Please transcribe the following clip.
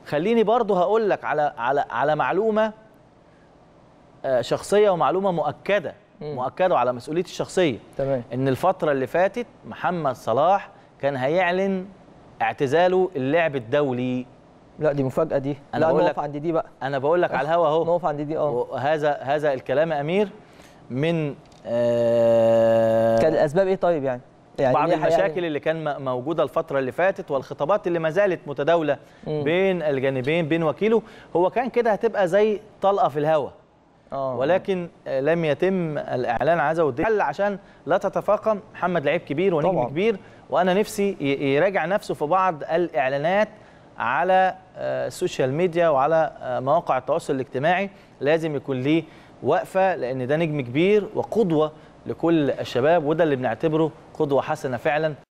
خليني برضو هقول لك على على على معلومه آه، شخصيه ومعلومه مؤكده مم. مؤكده وعلى مسؤوليتي الشخصيه تمام ان الفتره اللي فاتت محمد صلاح كان هيعلن اعتزاله اللعب الدولي لا دي مفاجاه دي أنا لا بقول نقف لك- عند دي بقى انا بقول لك على الهوا اهو نقف عند دي اه وهذا هذا الكلام يا امير من آه، كان الاسباب ايه طيب يعني يعني بعض ليه هيعمل- المشاكل اللي كان م- موجوده الفتره اللي فاتت والخطابات اللي ما زالت متداوله مم. بين الجانبين بين وكيله هو كان كده هتبقى زي طلقه في الهواء اه ولكن آه، لم يتم الاعلان عن هذا والدليل عشان لا تتفاقم محمد لعيب كبير ونجم طبعاً. كبير وانا نفسي ي- يراجع نفسه في بعض الاعلانات على آه، السوشيال ميديا وعلى آه، مواقع التواصل الاجتماعي لازم يكون ليه وقفه لان ده نجم كبير وقدوه لكل الشباب وده اللي بنعتبره قدوه حسنه فعلا